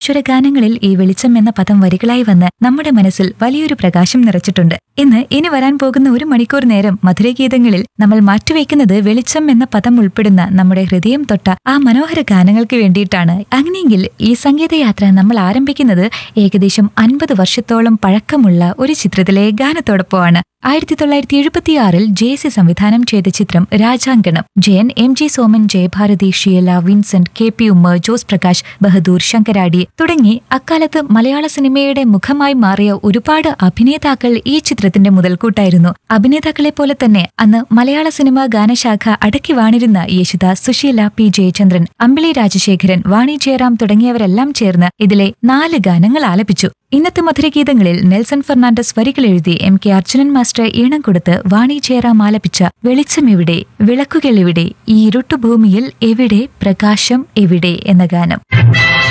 അനശ്വര ഗാനങ്ങളിൽ ഈ വെളിച്ചം എന്ന പദം വരികളായി വന്ന് നമ്മുടെ മനസ്സിൽ വലിയൊരു പ്രകാശം നിറച്ചിട്ടുണ്ട് ഇന്ന് ഇനി വരാൻ പോകുന്ന ഒരു മണിക്കൂർ നേരം മധുരഗീതങ്ങളിൽ നമ്മൾ മാറ്റിവെക്കുന്നത് വെളിച്ചം എന്ന പദം ഉൾപ്പെടുന്ന നമ്മുടെ ഹൃദയം തൊട്ട ആ മനോഹര ഗാനങ്ങൾക്ക് വേണ്ടിയിട്ടാണ് അങ്ങനെയെങ്കിൽ ഈ സംഗീതയാത്ര നമ്മൾ ആരംഭിക്കുന്നത് ഏകദേശം അൻപത് വർഷത്തോളം പഴക്കമുള്ള ഒരു ചിത്രത്തിലെ ഗാനത്തോടൊപ്പമാണ് ആയിരത്തി തൊള്ളായിരത്തി എഴുപത്തിയാറിൽ ജെ സി സംവിധാനം ചെയ്ത ചിത്രം Rajankanam Jayan M G Soman Jayabharathi Sheela Vincent K P Umma Jose Prakash Bahadur Sankaradi തുടങ്ങി അക്കാലത്ത് മലയാള സിനിമയുടെ മുഖമായി മാറിയ ഒരുപാട് അഭിനേതാക്കൾ ഈ ചിത്രത്തിന്റെ മുതൽക്കൂട്ടായിരുന്നു അഭിനേതാക്കളെ പോലെ തന്നെ അന്ന് മലയാള സിനിമ ഗാനശാഖ അടക്കി വാണിരുന്ന യേശുദാസ് സുശീല പി ജയചന്ദ്രൻ അമ്പിളി രാജശേഖരൻ വാണി ജയറാം തുടങ്ങിയവരെല്ലാം ചേർന്ന് ഇതിലെ നാല് ഗാനങ്ങൾ ആലപിച്ചു ഇന്നത്തെ മധുരഗീതങ്ങളിൽ നെൽസൺ ഫെർണാണ്ടസ് വരികൾ എഴുതി എം കെ അർജുനൻ മാസ്റ്റർ ഈണം കൊടുത്ത് വാണി ജയറാം ആലപിച്ച വെളിച്ചം എവിടെ വിളക്കുകൾ എവിടെ ഈ ഇരുട്ടുഭൂമിയിൽ എവിടെ പ്രകാശം എവിടെ എന്ന ഗാനം